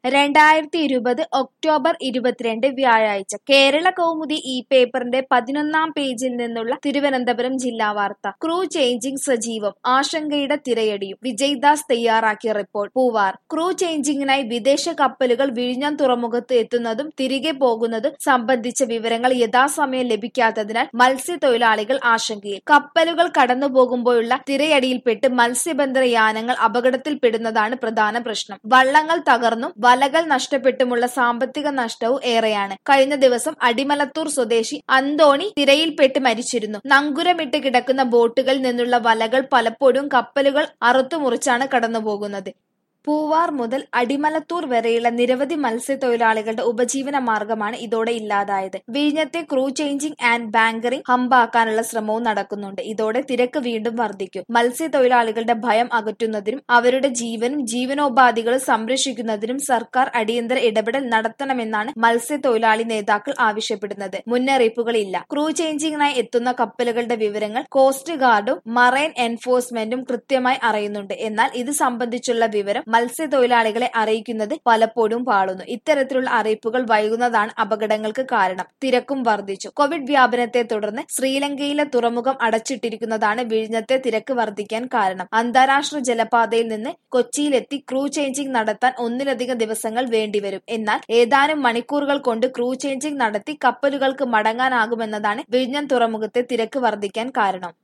രണ്ടായിരത്തി ഇരുപത് ഒക്ടോബർ ഇരുപത്തിരണ്ട് വ്യാഴാഴ്ച കേരള കൗമുദി ഈ പേപ്പറിന്റെ പതിനൊന്നാം പേജിൽ നിന്നുള്ള തിരുവനന്തപുരം ജില്ലാ വാർത്ത ക്രൂ ചേഞ്ചിങ് സജീവം ആശങ്കയുടെ തിരയടിയും വിജയ്ദാസ് തയ്യാറാക്കിയ റിപ്പോർട്ട് പൂവാർ ക്രൂ ചേഞ്ചിങ്ങിനായി വിദേശ കപ്പലുകൾ വിഴിഞ്ഞം തുറമുഖത്ത് എത്തുന്നതും തിരികെ പോകുന്നതും സംബന്ധിച്ച വിവരങ്ങൾ യഥാസമയം ലഭിക്കാത്തതിനാൽ മത്സ്യത്തൊഴിലാളികൾ ആശങ്കയിൽ കപ്പലുകൾ കടന്നു പോകുമ്പോഴുള്ള തിരയടിയിൽപ്പെട്ട് മത്സ്യബന്ധന യാനങ്ങൾ അപകടത്തിൽപ്പെടുന്നതാണ് പ്രധാന പ്രശ്നം വള്ളങ്ങൾ തകർന്നും വലകൾ നഷ്ടപ്പെട്ടുമുള്ള സാമ്പത്തിക നഷ്ടവും ഏറെയാണ് കഴിഞ്ഞ ദിവസം അടിമലത്തൂർ സ്വദേശി അന്തോണി തിരയിൽപ്പെട്ട് മരിച്ചിരുന്നു നങ്കുരമിട്ട് കിടക്കുന്ന ബോട്ടുകളിൽ നിന്നുള്ള വലകൾ പലപ്പോഴും കപ്പലുകൾ അറുത്തുമുറിച്ചാണ് കടന്നുപോകുന്നത് പൂവാർ മുതൽ അടിമലത്തൂർ വരെയുള്ള നിരവധി മത്സ്യത്തൊഴിലാളികളുടെ ഉപജീവന മാർഗമാണ് ഇതോടെ ഇല്ലാതായത് വിഴിഞ്ഞത്തെ ക്രൂ ചേഞ്ചിങ് ആൻഡ് ബാങ്കറിംഗ് ഹമ്പാക്കാനുള്ള ശ്രമവും നടക്കുന്നുണ്ട് ഇതോടെ തിരക്ക് വീണ്ടും വർദ്ധിക്കും മത്സ്യത്തൊഴിലാളികളുടെ ഭയം അകറ്റുന്നതിനും അവരുടെ ജീവനും ജീവനോപാധികളും സംരക്ഷിക്കുന്നതിനും സർക്കാർ അടിയന്തര ഇടപെടൽ നടത്തണമെന്നാണ് മത്സ്യത്തൊഴിലാളി നേതാക്കൾ ആവശ്യപ്പെടുന്നത് മുന്നറിയിപ്പുകളില്ല ക്രൂ ചേഞ്ചിങ്ങിനായി എത്തുന്ന കപ്പലുകളുടെ വിവരങ്ങൾ കോസ്റ്റ് ഗാർഡും മറൈൻ എൻഫോഴ്സ്മെന്റും കൃത്യമായി അറിയുന്നുണ്ട് എന്നാൽ ഇത് സംബന്ധിച്ചുള്ള വിവരം മത്സ്യത്തൊഴിലാളികളെ അറിയിക്കുന്നത് പലപ്പോഴും പാളുന്നു ഇത്തരത്തിലുള്ള അറിയിപ്പുകൾ വൈകുന്നതാണ് അപകടങ്ങൾക്ക് കാരണം തിരക്കും വർദ്ധിച്ചു കോവിഡ് വ്യാപനത്തെ തുടർന്ന് ശ്രീലങ്കയിലെ തുറമുഖം അടച്ചിട്ടിരിക്കുന്നതാണ് വിഴിഞ്ഞത്തെ തിരക്ക് വർദ്ധിക്കാൻ കാരണം അന്താരാഷ്ട്ര ജലപാതയിൽ നിന്ന് കൊച്ചിയിലെത്തി ക്രൂ ചേഞ്ചിങ് നടത്താൻ ഒന്നിലധികം ദിവസങ്ങൾ വേണ്ടിവരും എന്നാൽ ഏതാനും മണിക്കൂറുകൾ കൊണ്ട് ക്രൂ ചേഞ്ചിങ് നടത്തി കപ്പലുകൾക്ക് മടങ്ങാനാകുമെന്നതാണ് വിഴിഞ്ഞം തുറമുഖത്തെ തിരക്ക് വർദ്ധിക്കാൻ കാരണം